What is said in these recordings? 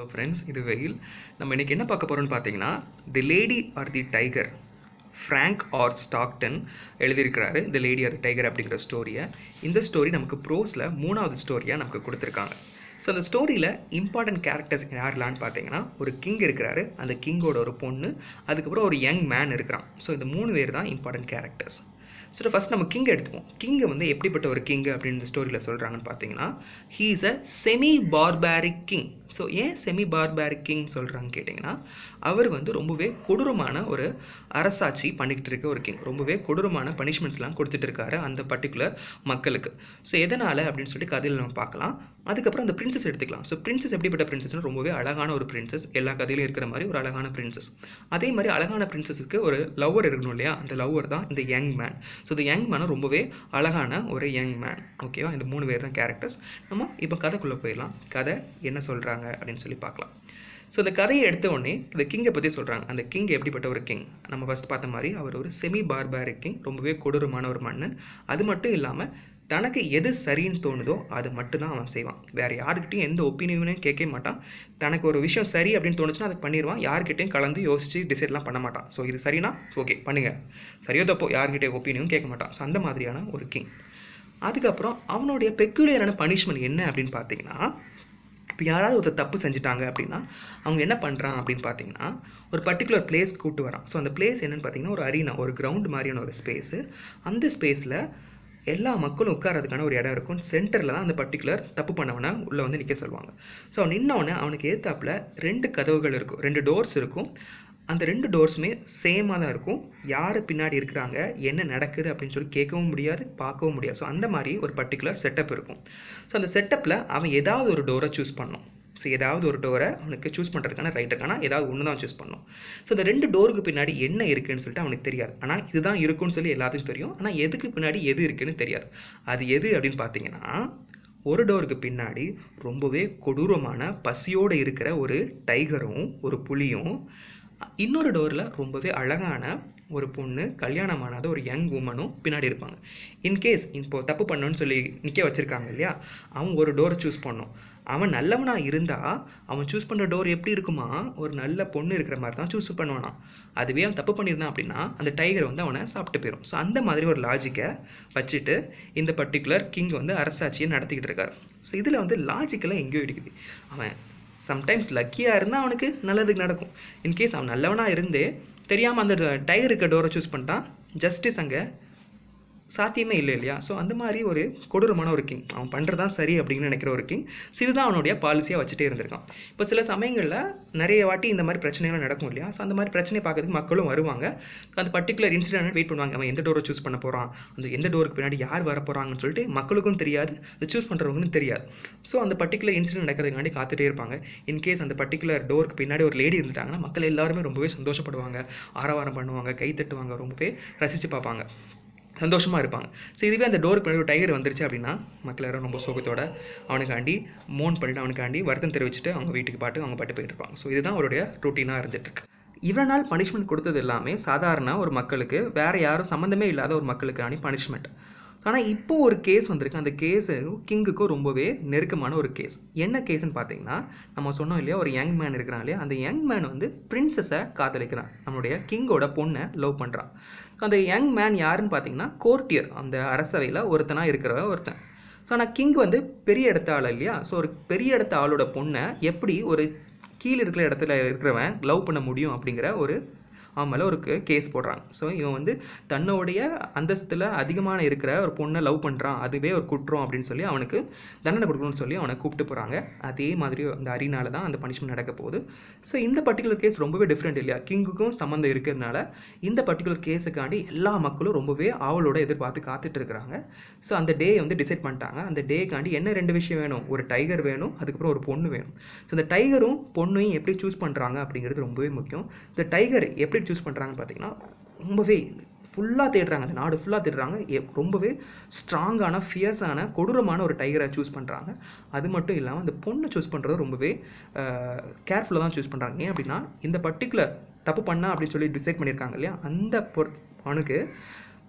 hello friends இது வெயில் நம்ம இன்றைக்கி என்ன பார்க்க போகிறோம்னு பார்த்தீங்கன்னா the lady or the tiger Frank R Stockton எழுதியிருக்கிறாரு the lady or the tiger அப்படிங்கிற ஸ்டோரியை இந்த ஸ்டோரி நமக்கு ப்ரோஸில் மூணாவது ஸ்டோரியாக நமக்கு கொடுத்துருக்காங்க ஸோ அந்த ஸ்டோரியில் இம்பார்ட்டன்ட் கேரக்டர்ஸ் யாரெல்லாம்னு பார்த்தீங்கன்னா ஒரு கிங் இருக்கிறாரு அந்த கிங்கோட ஒரு பொண்ணு அதுக்கப்புறம் ஒரு யங் மேன் இருக்கிறான் ஸோ இந்த மூணு பேர் தான் இம்பார்ட்டன்ட் கேரக்டர்ஸ் ஸோ ஃபஸ்ட் நம்ம கிங் எடுத்துப்போம் கிங்கை வந்து எப்படிப்பட்ட ஒரு கிங் அப்படின்னு இந்த ஸ்டோரியில் சொல்கிறாங்கன்னு பார்த்தீங்கன்னா he is a semi barbaric king so ஏன் செமி பார்பாரிக் கிங் சொல்கிறாங்க கேட்டிங்கன்னா அவர் வந்து ரொம்பவே கொடூரமான ஒரு அரசாட்சி பண்ணிக்கிட்டு இருக்க ஒரு கிங் ரொம்பவே கொடூரமான பனிஷ்மெண்ட்ஸ்லாம் கொடுத்துட்டு இருக்காரு அந்த பர்டிகுலர் மக்களுக்கு ஸோ எதனால் அப்படின்னு சொல்லிட்டு கதையில் நம்ம பார்க்கலாம் அதுக்கப்புறம் அந்த பிரின்சஸ் எடுத்துக்கலாம் ஸோ பிரின்சஸ் எப்படிப்பட்ட பிரின்சஸ்னு ரொம்பவே அழகான ஒரு பிரின்சஸ் எல்லா கதையிலும் இருக்கிற மாதிரி ஒரு அழகான பிரின்சஸ் அதே மாதிரி அழகான பிரின்சஸுக்கு ஒரு லவ்வர் இருக்கணும் இல்லையா அந்த லவ்வர் தான் இந்த யங் மேன் ஸோ இந்த யங் மேனும் ரொம்பவே அழகான ஒரு யங் மேன் ஓகேவா இந்த மூணு பேர் தான் கேரக்டர்ஸ் நம்ம இப்போ கதைக்குள்ளே போயிடலாம் கதை என்ன சொல்கிறாங்க அப்படின்னு சொல்லி பார்க்கலாம் ஸோ இந்த கதையை எடுத்த உடனே இந்த கிங்கை பற்றி சொல்கிறாங்க அந்த கிங் எப்படிப்பட்ட ஒரு கிங் நம்ம ஃபஸ்ட் பார்த்த மாதிரி அவர் ஒரு செமி பார்பாரிக் கிங் ரொம்பவே கொடூரமான ஒரு மன்னன் அது மட்டும் இல்லாமல் தனக்கு எது சரின்னு தோணுதோ அது மட்டும்தான் அவன் செய்வான் வேறு யாருக்கிட்டையும் எந்த ஒப்பீனியனையும் கேட்க மாட்டான் தனக்கு ஒரு விஷயம் சரி அப்படின்னு தோணுச்சுன்னா அதை பண்ணிடுவான் யார்கிட்டையும் கலந்து யோசித்து டிசைட்லாம் பண்ண மாட்டான் ஸோ இது சரினா ஓகே பண்ணுங்கள் சரியோ தப்போ யார்கிட்டயும் ஒப்பீனியும் கேட்க மாட்டான் ஸோ அந்த மாதிரியான ஒரு கிங் அதுக்கப்புறம் அவனுடைய பெக்குலியரான பனிஷ்மெண்ட் என்ன அப்படின்னு பார்த்தீங்கன்னா இப்போ யாராவது ஒருத்தர் தப்பு செஞ்சுட்டாங்க அப்படின்னா அவங்க என்ன பண்ணுறான் அப்படின்னு பார்த்தீங்கன்னா ஒரு பர்டிகுலர் பிளேஸ் கூட்டு வரான் ஸோ அந்த பிளேஸ் என்னென்னு பார்த்தீங்கன்னா ஒரு அரீனா ஒரு கிரவுண்ட் மாதிரியான ஒரு ஸ்பேஸு அந்த ஸ்பேஸில் எல்லா மக்களும் உட்காரதுக்கான ஒரு இடம் இருக்கும் சென்டரில் தான் அந்த பர்டிகுலர் தப்பு பண்ணவனை உள்ளே வந்து நிற்க சொல்லுவாங்க ஸோ அவன் நின்னவொடனே அவனுக்கு ஏற்றாப்புல ரெண்டு கதவுகள் இருக்கும் ரெண்டு டோர்ஸ் இருக்கும் அந்த ரெண்டு டோர்ஸுமே சேமாக தான் இருக்கும் யார் பின்னாடி இருக்கிறாங்க என்ன நடக்குது அப்படின்னு சொல்லி கேட்கவும் முடியாது பார்க்கவும் முடியாது ஸோ அந்த மாதிரி ஒரு பர்டிகுலர் செட்டப் இருக்கும் ஸோ அந்த செட்டப்பில் அவன் ஏதாவது ஒரு டோரை சூஸ் பண்ணணும் ஸோ ஏதாவது ஒரு டோரை அவனுக்கு சூஸ் பண்ணுறதுக்கான ரைட் இருக்கானா ஏதாவது ஒன்று தான் சூஸ் பண்ணணும் ஸோ இந்த ரெண்டு டோருக்கு பின்னாடி என்ன இருக்குன்னு சொல்லிட்டு அவனுக்கு தெரியாது ஆனால் இதுதான் இருக்குன்னு சொல்லி எல்லாத்துக்கும் தெரியும் ஆனால் எதுக்கு பின்னாடி எது இருக்குன்னு தெரியாது அது எது அப்படின்னு பார்த்தீங்கன்னா ஒரு டோருக்கு பின்னாடி ரொம்பவே கொடூரமான பசியோடு இருக்கிற ஒரு டைகரும் ஒரு புலியும் இன்னொரு டோரில் ரொம்பவே அழகான ஒரு பொண்ணு கல்யாணமானாத ஒரு யங் உமனும் பின்னாடி இருப்பாங்க இன்கேஸ் இப்போ தப்பு பண்ணணும்னு சொல்லி நிற்க வச்சுருக்காங்க இல்லையா அவன் ஒரு டோரை சூஸ் பண்ணணும் அவன் நல்லவனாக இருந்தால் அவன் சூஸ் பண்ணுற டோர் எப்படி இருக்குமா ஒரு நல்ல பொண்ணு இருக்கிற மாதிரி தான் சூஸ் பண்ணுவானா அதுவே அவன் தப்பு பண்ணியிருந்தான் அப்படின்னா அந்த டைகர் வந்து அவனை சாப்பிட்டு போயிடும் ஸோ அந்த மாதிரி ஒரு லாஜிக்கை வச்சுட்டு இந்த பர்டிகுலர் கிங் வந்து அரசாட்சியை நடத்திக்கிட்டு இருக்காரு ஸோ இதில் வந்து லாஜிக்கெல்லாம் எங்கேயோ இருக்குது அவன் சம்டைம்ஸ் லக்கியாக இருந்தால் அவனுக்கு நல்லதுக்கு நடக்கும் இன்கேஸ் அவன் நல்லவனாக இருந்து தெரியாமல் அந்த டைகர் இருக்க டோரை சூஸ் பண்ணிட்டான் ஜஸ்டிஸ் அங்கே சாத்தியமே இல்லை இல்லையா ஸோ அந்த மாதிரி ஒரு கொடூரமான ஒரு கிங் அவன் பண்ணுறதான் சரி அப்படின்னு நினைக்கிற ஒரு கிங் ஸோ இதுதான் அவனுடைய பாலிசியாக வச்சுட்டே இருந்திருக்கான் இப்போ சில சமயங்களில் நிறைய வாட்டி இந்த மாதிரி பிரச்சனைகள் நடக்கும் இல்லையா ஸோ அந்த மாதிரி பிரச்சனை பார்க்கறதுக்கு மக்களும் வருவாங்க அந்த பர்டிகுலர் இன்சிடென்ட் வெயிட் பண்ணுவாங்க அவன் எந்த டோரை சூஸ் பண்ண போகிறான் அந்த எந்த டோருக்கு பின்னாடி யார் வர போகிறாங்கன்னு சொல்லிட்டு மக்களுக்கும் தெரியாது அதை சூஸ் பண்ணுறவங்களுக்கும் தெரியாது ஸோ அந்த பர்டிகுலர் இன்சிடென்ட் நடக்கிறதுக்காண்டி காத்துட்டே இருப்பாங்க இன்கேஸ் அந்த பர்டிகுலர் டோருக்கு பின்னாடி ஒரு லேடி இருந்துட்டாங்கன்னா மக்கள் எல்லாருமே ரொம்பவே சந்தோஷப்படுவாங்க ஆரவாரம் பண்ணுவாங்க கை தட்டுவாங்க ரொம்பவே ரசித்து பார்ப்பாங்க சந்தோஷமாக இருப்பாங்க ஸோ இதுவே அந்த டோருக்கு பின்னாடி ஒரு டைகர் வந்துருச்சு அப்படின்னா மக்கள் யாரும் ரொம்ப சோகத்தோட அவனுக்காண்டி மோன் பண்ணிட்டு அவனுக்காண்டி வருத்தம் தெரிவிச்சுட்டு அவங்க வீட்டுக்கு பாட்டு அவங்க பாட்டு போயிட்டு இருப்பாங்க ஸோ இதுதான் அவருடைய ரொட்டீனாக இருந்துகிட்ருக்கு இவ்வளோ நாள் பனிஷ்மெண்ட் கொடுத்தது எல்லாமே சாதாரண ஒரு மக்களுக்கு வேறு யாரும் சம்மந்தமே இல்லாத ஒரு மக்களுக்கான பனிஷ்மெண்ட் ஆனால் இப்போ ஒரு கேஸ் வந்திருக்கு அந்த கேஸு கிங்குக்கும் ரொம்பவே நெருக்கமான ஒரு கேஸ் என்ன கேஸ்ன்னு பார்த்தீங்கன்னா நம்ம சொன்னோம் இல்லையா ஒரு யங் மேன் இருக்கிறான் இல்லையா அந்த யங் மேன் வந்து பிரின்சஸை காதலிக்கிறான் நம்மளுடைய கிங்கோட பொண்ணை லவ் பண்ணுறான் அந்த யங் மேன் யாருன்னு பார்த்தீங்கன்னா கோர்ட்டியர் அந்த அரசவையில் ஒருத்தனாக இருக்கிறவ ஒருத்தன் ஸோ ஆனால் கிங் வந்து பெரிய இடத்த ஆள் இல்லையா ஸோ ஒரு பெரிய இடத்த ஆளோட பொண்ணை எப்படி ஒரு கீழே இருக்கிற இடத்துல இருக்கிறவன் லவ் பண்ண முடியும் அப்படிங்கிற ஒரு அவன் மேலே ஒரு கேஸ் போடுறாங்க ஸோ இவன் வந்து தன்னுடைய அந்தஸ்தில் அதிகமான இருக்கிற ஒரு பொண்ணை லவ் பண்ணுறான் அதுவே ஒரு குற்றம் அப்படின்னு சொல்லி அவனுக்கு தண்டனை கொடுக்கணும்னு சொல்லி அவனை கூப்பிட்டு போகிறாங்க அதே மாதிரி அந்த அரினால தான் அந்த பனிஷ்மெண்ட் நடக்க போகுது ஸோ இந்த பர்டிகுலர் கேஸ் ரொம்பவே டிஃப்ரெண்ட் இல்லையா கிங்குக்கும் சம்மந்தம் இருக்கிறதுனால இந்த பர்டிகுலர் கேஸுக்காண்டி எல்லா மக்களும் ரொம்பவே ஆவலோட எதிர்பார்த்து காத்துட்டு இருக்கிறாங்க ஸோ அந்த டே வந்து டிசைட் பண்ணிட்டாங்க அந்த டேக்காண்டி என்ன ரெண்டு விஷயம் வேணும் ஒரு டைகர் வேணும் அதுக்கப்புறம் ஒரு பொண்ணு வேணும் ஸோ இந்த டைகரும் பொண்ணையும் எப்படி சூஸ் பண்ணுறாங்க அப்படிங்கிறது ரொம்பவே முக்கியம் இந்த டைகர் எப்படி சூஸ் பண்ணுறாங்கன்னு பார்த்தீங்கன்னா ரொம்பவே ஃபுல்லாக தேடுறாங்க அந்த நாடு ஃபுல்லாக தேடுறாங்க எ- ரொம்பவே ஸ்ட்ராங்கான ஃபியர்ஸான கொடூரமான ஒரு டைகரை சூஸ் பண்ணுறாங்க அது மட்டும் இல்லாமல் அந்த பொண்ணை சூஸ் பண்ணுறது ரொம்பவே கேர்ஃபுல்லாக தான் சூஸ் பண்ணுறாங்க ஏன் அப்படின்னா இந்த பர்டிகுலர் தப்பு பண்ணா அப்படின்னு சொல்லி டிசைட் பண்ணியிருக்காங்க இல்லையா அந்த பொ அவனுக்கு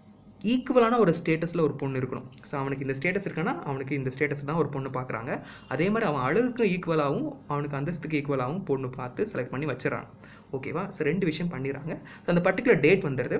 ஈக்குவலான ஒரு ஸ்டேட்டஸில் ஒரு பொண்ணு இருக்கணும் ஸோ அவனுக்கு இந்த ஸ்டேட்டஸ் இருக்கான்னா அவனுக்கு இந்த ஸ்டேட்டஸ் தான் ஒரு பொண்ணு பார்க்குறாங்க அதே மாதிரி அவன் அழகுக்கு ஈக்குவலாகவும் அவனுக்கு அந்தஸ்துக்கு ஈக்குவலாகவும் பொண்ணு பார்த்து செலக்ட் பண்ணி வச்சிடறாங்க ஓகேவா ஸோ ரெண்டு விஷயம் பண்ணிடுறாங்க ஸோ அந்த பர்டிகுலர் டேட் வந்துடுது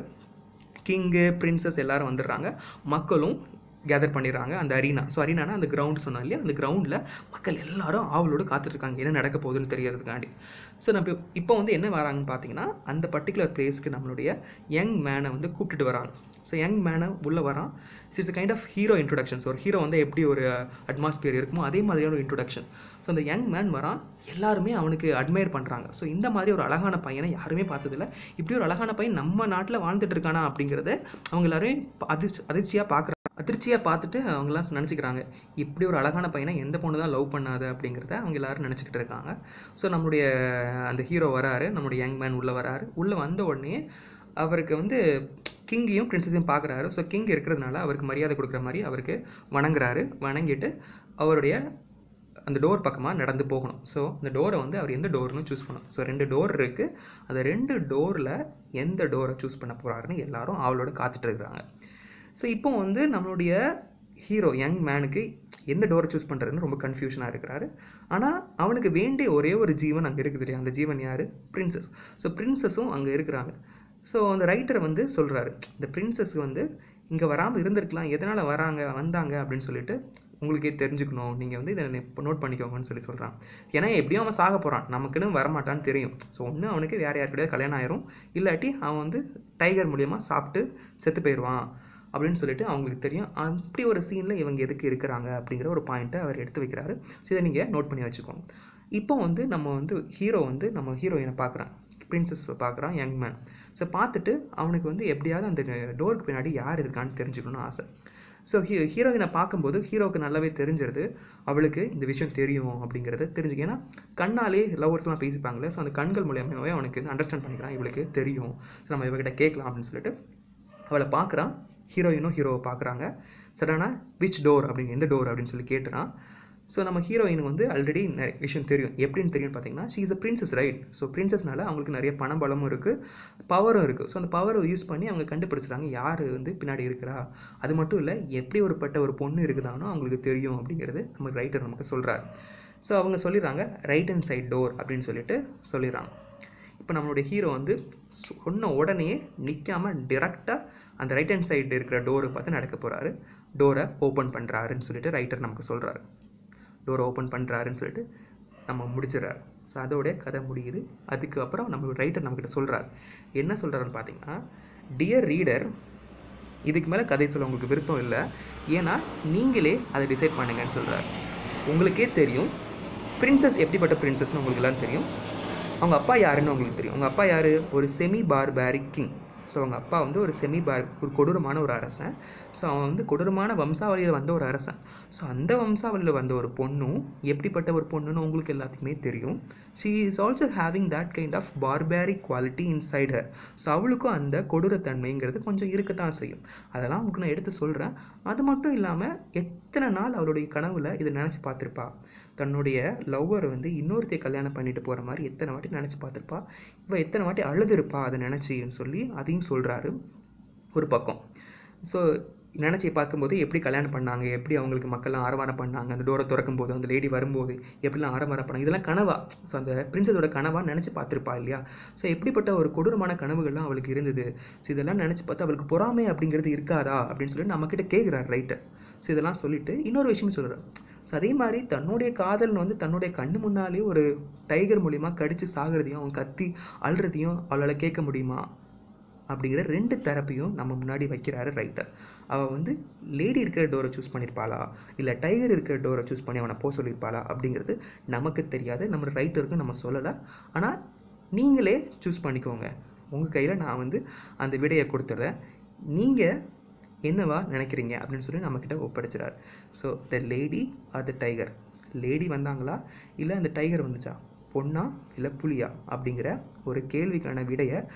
கிங்கு பிரின்சஸ் எல்லாரும் வந்துடுறாங்க மக்களும் கேதர் பண்ணிடுறாங்க அந்த அரீனா ஸோ அரீனானா அந்த கிரவுண்ட் சொன்னோம் இல்லையா அந்த கிரவுண்டில் மக்கள் எல்லாரும் ஆவலோடு காத்துட்ருக்காங்க என்ன நடக்க போகுதுன்னு தெரியறதுக்காண்டி ஸோ நம்ம இப்போ வந்து என்ன வராங்கன்னு பார்த்தீங்கன்னா அந்த பர்டிகுலர் பிளேஸ்க்கு நம்மளுடைய யங் மேனை வந்து கூப்பிட்டுட்டு வராங்க ஸோ யங் மேனை உள்ளே வரான் it's kind of hero introduction ஒரு ஹீரோ வந்து எப்படி ஒரு அட்மாஸ்பியர் இருக்குமோ அதே மாதிரியான ஒரு இன்ட்ரொடக்ஷன் ஸோ அந்த யங் மேன் வரான் எல்லாருமே அவனுக்கு அட்மையர் பண்ணுறாங்க ஸோ இந்த மாதிரி ஒரு அழகான பையனை யாருமே பார்த்ததில்ல இப்படி ஒரு அழகான பையன் நம்ம நாட்டில் வாழ்ந்துட்டு இருக்கானா அப்படிங்கிறத அவங்க எல்லாரும் அதிர்ச்சி அதிர்ச்சியாக பார்க்குறாங்க அதிர்ச்சியாக பார்த்துட்டு அவங்களாம் நினச்சிக்கிறாங்க இப்படி ஒரு அழகான பையனை எந்த பொண்ணு தான் லவ் பண்ணாது அப்படிங்கிறத அவங்க எல்லாரும் நினச்சிக்கிட்டு இருக்காங்க ஸோ நம்மளுடைய அந்த ஹீரோ வராரு நம்மளுடைய யங் மேன் உள்ளே வராரு உள்ளே வந்த உடனே அவருக்கு வந்து கிங்கையும் பிரின்சஸையும் பார்க்குறாரு ஸோ கிங் இருக்கிறதுனால அவருக்கு மரியாதை கொடுக்குற மாதிரி அவருக்கு வணங்குறாரு வணங்கிட்டு அவருடைய அந்த டோர் பக்கமாக நடந்து போகணும் ஸோ அந்த டோரை வந்து அவர் எந்த டோர்னு சூஸ் பண்ணணும் ஸோ ரெண்டு டோர் இருக்குது அந்த ரெண்டு டோரில் எந்த டோரை சூஸ் பண்ண போகிறாருன்னு எல்லாரும் அவளோட காத்துட்டு இருக்கிறாங்க ஸோ இப்போ வந்து நம்மளுடைய ஹீரோ யங் மேனுக்கு எந்த டோரை சூஸ் பண்ணுறதுன்னு ரொம்ப கன்ஃபியூஷனாக இருக்கிறாரு ஆனால் அவனுக்கு வேண்டிய ஒரே ஒரு ஜீவன் அங்கே இருக்குது இல்லையா அந்த ஜீவன் யார் பிரின்சஸ் ஸோ பிரின்சஸும் அங்கே இருக்கிறாங்க ஸோ அந்த ரைட்டரை வந்து சொல்கிறாரு இந்த பிரின்சஸ் வந்து இங்கே வராமல் இருந்திருக்கலாம் எதனால் வராங்க வந்தாங்க அப்படின்னு சொல்லிட்டு உங்களுக்கே தெரிஞ்சுக்கணும் நீங்கள் வந்து இதை நோட் பண்ணிக்கோங்கன்னு சொல்லி சொல்கிறான் ஏன்னா எப்படியும் அவன் சாக போகிறான் நமக்குன்னு வரமாட்டான்னு தெரியும் ஸோ ஒன்று அவனுக்கு வேறு யாருக்கிட்டே கல்யாணம் ஆயிரும் இல்லாட்டி அவன் வந்து டைகர் மூலியமாக சாப்பிட்டு செத்து போயிடுவான் அப்படின்னு சொல்லிட்டு அவங்களுக்கு தெரியும் அப்படி ஒரு சீனில் இவங்க எதுக்கு இருக்கிறாங்க அப்படிங்கிற ஒரு பாயிண்ட்டை அவர் எடுத்து வைக்கிறாரு ஸோ இதை நீங்கள் நோட் பண்ணி வச்சுக்கோங்க இப்போ வந்து நம்ம வந்து ஹீரோ வந்து நம்ம ஹீரோயினை பார்க்குறான் பிரின்சஸ் பார்க்குறான் யங் மேன் ஸோ பார்த்துட்டு அவனுக்கு வந்து எப்படியாவது அந்த டோருக்கு பின்னாடி யார் இருக்கான்னு தெரிஞ்சுக்கணும்னு ஆசை ஸோ ஹீ ஹீரோயினை பார்க்கும்போது ஹீரோவுக்கு நல்லாவே தெரிஞ்சிருது அவளுக்கு இந்த விஷயம் தெரியும் அப்படிங்கிறத தெரிஞ்சுக்க ஏன்னா கண்ணாலே லவர்ஸ்லாம் பேசிப்பாங்களே ஸோ அந்த கண்கள் மூலியமாகவே அவனுக்கு அண்டர்ஸ்டாண்ட் பண்ணிக்கிறான் இவளுக்கு தெரியும் ஸோ நம்ம இவகிட்ட கேட்கலாம் அப்படின்னு சொல்லிட்டு அவளை பார்க்குறான் ஹீரோயினும் ஹீரோவை பார்க்குறாங்க சடனாக விச் டோர் அப்படின்னு எந்த டோர் அப்படின்னு சொல்லி கேட்டுறான் ஸோ நம்ம ஹீரோயின் வந்து ஆல்ரெடி நிறைய விஷயம் தெரியும் எப்படின்னு தெரியும்னு பார்த்தீங்கன்னா she is a princess right so பிரின்சஸ்னால அவங்களுக்கு நிறைய பண பலமும் இருக்குது பவரும் இருக்குது ஸோ அந்த பவரை யூஸ் பண்ணி அவங்க கண்டுபிடிச்சிட்டாங்க யார் வந்து பின்னாடி இருக்கிறா அது மட்டும் இல்லை எப்படி ஒரு பட்ட ஒரு பொண்ணு இருக்குதானோ அவங்களுக்கு தெரியும் அப்படிங்கிறது நம்ம ரைட்டர் நமக்கு சொல்கிறாரு ஸோ அவங்க சொல்லிடுறாங்க ரைட் அண்ட் சைட் டோர் அப்படின்னு சொல்லிட்டு சொல்லிடுறாங்க இப்போ நம்மளுடைய ஹீரோ வந்து சொன்ன உடனே நிற்காமல் டிரெக்டாக அந்த ரைட் ஹேண்ட் சைடு இருக்கிற டோரை பார்த்து நடக்க போகிறாரு டோரை ஓப்பன் பண்ணுறாருன்னு சொல்லிட்டு ரைட்டர் நமக்கு சொல்கிறாரு டோரை ஓப்பன் பண்ணுறாருன்னு சொல்லிட்டு நம்ம முடிச்சிடறாரு ஸோ அதோடைய கதை முடியுது அதுக்கப்புறம் நம்ம ரைட்டர் நம்மக்கிட்ட சொல்கிறார் என்ன சொல்கிறாருன்னு பார்த்தீங்கன்னா டியர் ரீடர் இதுக்கு மேலே கதை சொல்ல உங்களுக்கு விருப்பம் இல்லை ஏன்னா நீங்களே அதை டிசைட் பண்ணுங்கன்னு சொல்கிறார் உங்களுக்கே தெரியும் பிரின்சஸ் எப்படிப்பட்ட பிரின்சஸ்னு உங்களுக்கு எல்லாம் தெரியும் அவங்க அப்பா யாருன்னு உங்களுக்கு தெரியும் அவங்க அப்பா யார் ஒரு செமி பார்பாரிக் கிங் ஸோ அவங்க அப்பா வந்து ஒரு செமி பார் ஒரு கொடூரமான ஒரு அரசன் ஸோ அவன் வந்து கொடூரமான வம்சாவளியில் வந்த ஒரு அரசன் ஸோ அந்த வம்சாவளியில் வந்த ஒரு பொண்ணும் எப்படிப்பட்ட ஒரு பொண்ணுன்னு உங்களுக்கு எல்லாத்துக்குமே தெரியும் she is also having that kind of barbaric quality inside her so அவளுக்கும் அந்த கொடூரத்தன்மைங்கிறது கொஞ்சம் இருக்கத்தான் செய்யும் அதெல்லாம் உங்களுக்கு நான் எடுத்து சொல்கிறேன் அது மட்டும் இல்லாமல் எத்தனை நாள் அவளுடைய கனவுல இதை நினச்சி பார்த்துருப்பா தன்னுடைய லவ்வரை வந்து இன்னொருத்தைய கல்யாணம் பண்ணிட்டு போகிற மாதிரி எத்தனை வாட்டி நினச்சி பார்த்துருப்பா இவள் எத்தனை வாட்டி அழுதுருப்பா அதை நினச்சின்னு சொல்லி அதையும் சொல்கிறாரு ஒரு பக்கம் ஸோ நினச்சி பார்க்கும்போது எப்படி கல்யாணம் பண்ணாங்க எப்படி அவங்களுக்கு மக்கள்லாம் ஆரவாரம் பண்ணாங்க அந்த டோரை திறக்கும் போது அந்த லேடி வரும்போது எப்படிலாம் ஆரவாரம் பண்ணாங்க இதெல்லாம் கனவா ஸோ அந்த பிரின்சஸோட கனவா நினச்சி பார்த்துருப்பா இல்லையா ஸோ எப்படிப்பட்ட ஒரு கொடூரமான கனவுகள்லாம் அவளுக்கு இருந்தது ஸோ இதெல்லாம் நினச்சி பார்த்து அவளுக்கு பொறாமை அப்படிங்கிறது இருக்காதா அப்படின்னு சொல்லி நம்மக்கிட்ட கேட்குறாரு ரைட்டர் ஸோ இதெல்லாம் சொல்லிட்டு இன்னொரு விஷயம் சொல்கிறார் ஸோ அதே மாதிரி தன்னுடைய காதலன் வந்து தன்னுடைய கண்ணு முன்னாலே ஒரு டைகர் மூலிமா கடித்து சாகிறதையும் அவன் கத்தி அழுறதையும் அவளால் கேட்க முடியுமா அப்படிங்கிற ரெண்டு தெரப்பையும் நம்ம முன்னாடி வைக்கிறாரு ரைட்டர் அவள் வந்து லேடி இருக்கிற டோரை சூஸ் பண்ணியிருப்பாளா இல்லை டைகர் இருக்கிற டோரை சூஸ் பண்ணி அவனை போக சொல்லியிருப்பாளா அப்படிங்கிறது நமக்கு தெரியாது நம்ம ரைட்டருக்கும் நம்ம சொல்லலை ஆனால் நீங்களே சூஸ் பண்ணிக்கோங்க உங்கள் கையில் நான் வந்து அந்த விடையை கொடுத்துட்றேன் நீங்கள் என்னவா நினைக்கிறீங்க அப்படின்னு சொல்லி நம்மக்கிட்ட ஒப்படைச்சிடாரு so the lady or the tiger lady வந்தாங்களா இல்லை அந்த டைகர் வந்துச்சா பொண்ணா இல்லை புலியா அப்படிங்கிற ஒரு கேள்விக்கான விடையை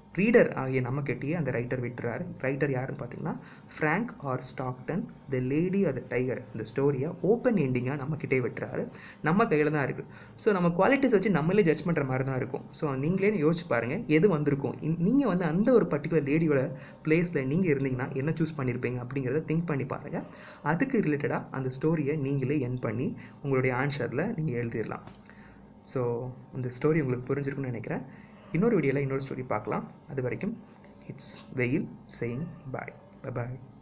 ரீடர் ஆகிய நம்மக்கிட்டேயே அந்த ரைட்டர் விட்டுறாரு ரைட்டர் யாருன்னு பார்த்தீங்கன்னா Frank R Stockton the lady or the tiger இந்த ஸ்டோரியை ஓப்பன் எண்டிங்காக நம்மக்கிட்டே விட்டுறாரு நம்ம கையில் தான் இருக்குது ஸோ நம்ம குவாலிட்டிஸ் வச்சு நம்மளே ஜட்ஜ் பண்ணுற மாதிரி தான் இருக்கும் ஸோ நீங்களே யோசிச்சு பாருங்கள் எது வந்திருக்கும் நீங்கள் வந்து அந்த ஒரு பர்டிகுலர் லேடியோட பிளேஸில் நீங்கள் இருந்தீங்கன்னா என்ன சூஸ் பண்ணியிருப்பீங்க அப்படிங்கிறத திங்க் பண்ணி பாருங்கள் அதுக்கு ரிலேட்டடாக அந்த ஸ்டோரியை நீங்களே என் பண்ணி உங்களுடைய ஆன்சரில் நீங்கள் எழுதிடலாம் ஸோ இந்த ஸ்டோரி உங்களுக்கு புரிஞ்சிருக்குன்னு நினைக்கிறேன் இன்னொரு வீடியோவில் இன்னொரு ஸ்டோரி பார்க்கலாம் அது வரைக்கும் இட்ஸ் வெயில் செயிங் பாய் பாய்